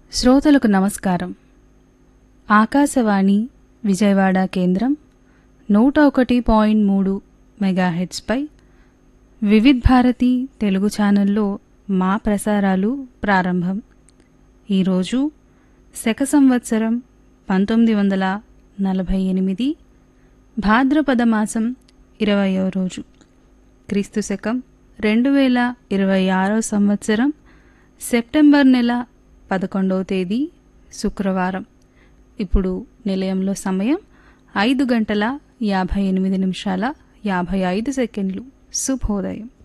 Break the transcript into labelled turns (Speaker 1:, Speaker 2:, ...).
Speaker 1: శ్రోతలకు నమస్కారం ఆకాశవాణి విజయవాడ కేంద్రం నూట ఒకటి పాయింట్ మూడు మెగాహెడ్స్పై వివిధ్ భారతి తెలుగు ఛానల్లో మా ప్రసారాలు ప్రారంభం ఈరోజు శక సంవత్సరం పంతొమ్మిది వందల నలభై ఎనిమిది భాద్రపద మాసం ఇరవయో రోజు క్రీస్తు శకం రెండు వేల ఇరవై ఆరో సంవత్సరం సెప్టెంబర్ నెల పదకొండవ తేదీ శుక్రవారం ఇప్పుడు నిలయంలో సమయం ఐదు గంటల యాభై ఎనిమిది నిమిషాల యాభై ఐదు సెకండ్లు శుభోదయం